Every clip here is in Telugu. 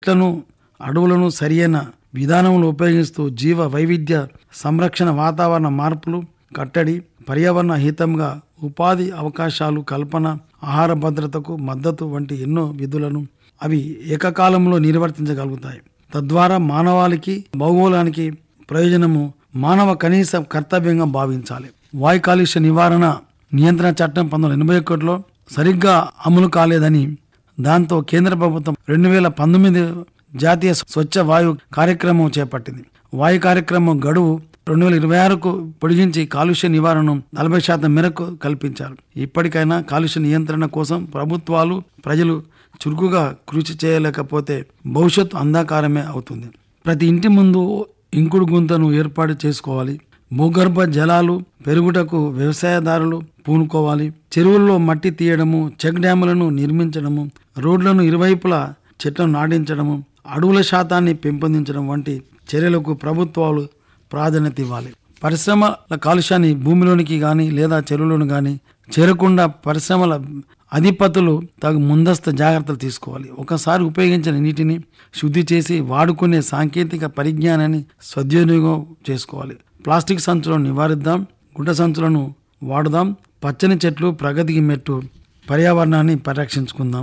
చెట్లను అడవులను సరియైన విధానంలో ఉపయోగిస్తూ జీవ వైవిధ్య సంరక్షణ వాతావరణ మార్పులు కట్టడి పర్యావరణ హితంగా ఉపాధి అవకాశాలు కల్పన ఆహార భద్రతకు మద్దతు వంటి ఎన్నో విధులను అవి ఏకకాలంలో నిర్వర్తించగలుగుతాయి తద్వారా మానవాళికి భౌగోళానికి ప్రయోజనము మానవ కనీస కర్తవ్యంగా భావించాలి వాయు కాలుష్య నివారణ నియంత్రణ చట్టం పంతొమ్మిది ఎనభై ఒకటిలో సరిగ్గా అమలు కాలేదని దాంతో కేంద్ర ప్రభుత్వం రెండు వేల పంతొమ్మిది జాతీయ స్వచ్ఛ వాయు కార్యక్రమం చేపట్టింది వాయు కార్యక్రమం గడువు రెండు వేల ఇరవై ఆరుకు పొడిగించి కాలుష్య నివారణను నలభై శాతం మేరకు కల్పించారు ఇప్పటికైనా కాలుష్య నియంత్రణ కోసం ప్రభుత్వాలు ప్రజలు చురుకుగా కృషి చేయలేకపోతే భవిష్యత్తు అంధకారమే అవుతుంది ప్రతి ఇంటి ముందు ఇంకుడు గుంతను ఏర్పాటు చేసుకోవాలి భూగర్భ జలాలు పెరుగుటకు వ్యవసాయదారులు పూనుకోవాలి చెరువుల్లో మట్టి తీయడము చెక్ డ్యాములను నిర్మించడము రోడ్లను ఇరువైపులా చెట్లను నాటించడము అడవుల శాతాన్ని పెంపొందించడం వంటి చర్యలకు ప్రభుత్వాలు ప్రాధాన్యత ఇవ్వాలి పరిశ్రమల కాలుష్యాన్ని భూమిలోనికి కానీ లేదా చెరువులను కానీ చేరకుండా పరిశ్రమల అధిపతులు తగు ముందస్తు జాగ్రత్తలు తీసుకోవాలి ఒకసారి ఉపయోగించిన నీటిని శుద్ధి చేసి వాడుకునే సాంకేతిక పరిజ్ఞానాన్ని సద్వినియోగం చేసుకోవాలి ప్లాస్టిక్ సంచులను నివారిద్దాం గుడ్డ సంచులను వాడుదాం పచ్చని చెట్లు ప్రగతికి మెట్టు పర్యావరణాన్ని పరిరక్షించుకుందాం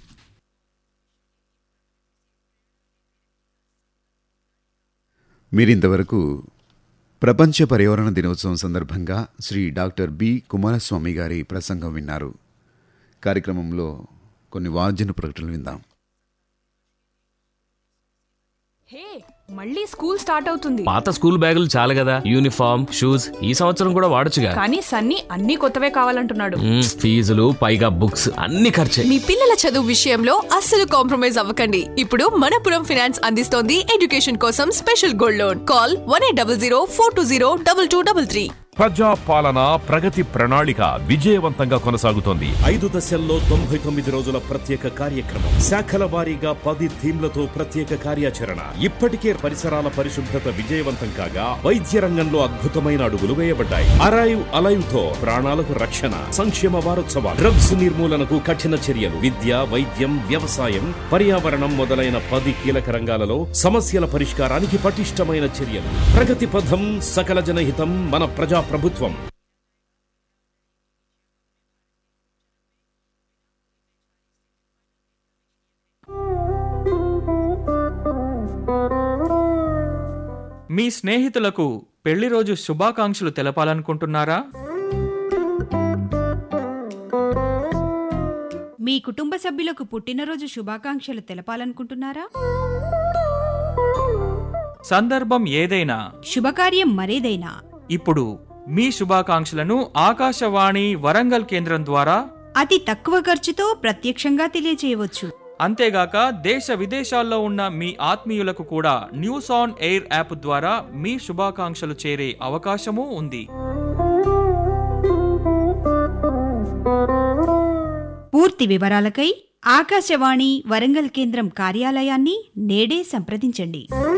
మీరింతవరకు ప్రపంచ పర్యావరణ దినోత్సవం సందర్భంగా శ్రీ డాక్టర్ బి కుమారస్వామి గారి ప్రసంగం విన్నారు కార్యక్రమంలో కొన్ని వార్జన ప్రకటనలు విందాం హే మళ్ళీ స్కూల్ స్టార్ట్ అవుతుంది పాత స్కూల్ బ్యాగులు చాలు కదా యూనిఫామ్ షూస్ ఈ సంవత్సరం కూడా వాడొచ్చుగా కానీ సన్నీ అన్ని కొత్తవే కావాలంటున్నాడు మ్మ్, ఫీజులు పైగా బుక్స్ అన్ని ఖర్చే మీ పిల్లల చదువు విషయంలో అస్సలు కాంప్రమైజ్ అవ్వకండి ఇప్పుడు మనపురం ఫినాన్స్ అందిస్తోంది ఎడ్యుకేషన్ కోసం special gold loan call one eight double zero four two zero double two double three ప్రజా పాలన ప్రగతి ప్రణాళిక విజయవంతంగా కొనసాగుతోంది ఐదు దశల్లో తొంభై తొమ్మిది రోజుల ప్రత్యేక కార్యక్రమం శాఖల వారీగా పది థీమ్లతో ప్రత్యేక కార్యాచరణ ఇప్పటికే పరిసరాల పరిశుభ్రత విజయవంతం కాగా వైద్య రంగంలో అద్భుతమైన అడుగులు వేయబడ్డాయి అరైవ్ అలైవ్ తో ప్రాణాలకు రక్షణ సంక్షేమ వారోత్సవాలు డ్రగ్స్ నిర్మూలనకు కఠిన చర్యలు విద్య వైద్యం వ్యవసాయం పర్యావరణం మొదలైన పది కీలక రంగాలలో సమస్యల పరిష్కారానికి పటిష్టమైన చర్యలు ప్రగతి పథం సకల జనహితం మన ప్రజా ప్రభుత్వం మీ స్నేహితులకు పెళ్లి రోజు శుభాకాంక్షలు తెలపాలనుకుంటున్నారా మీ కుటుంబ సభ్యులకు పుట్టినరోజు శుభాకాంక్షలు తెలపాలనుకుంటున్నారా సందర్భం ఏదైనా శుభకార్యం మరేదైనా ఇప్పుడు మీ శుభాకాంక్షలను ఆకాశవాణి వరంగల్ కేంద్రం ద్వారా అతి తక్కువ ఖర్చుతో ప్రత్యక్షంగా తెలియజేయవచ్చు అంతేగాక దేశ విదేశాల్లో ఉన్న మీ ఆత్మీయులకు కూడా న్యూస్ ఆన్ ఎయిర్ యాప్ ద్వారా మీ శుభాకాంక్షలు చేరే అవకాశమూ ఉంది పూర్తి వివరాలకై ఆకాశవాణి వరంగల్ కేంద్రం కార్యాలయాన్ని నేడే సంప్రదించండి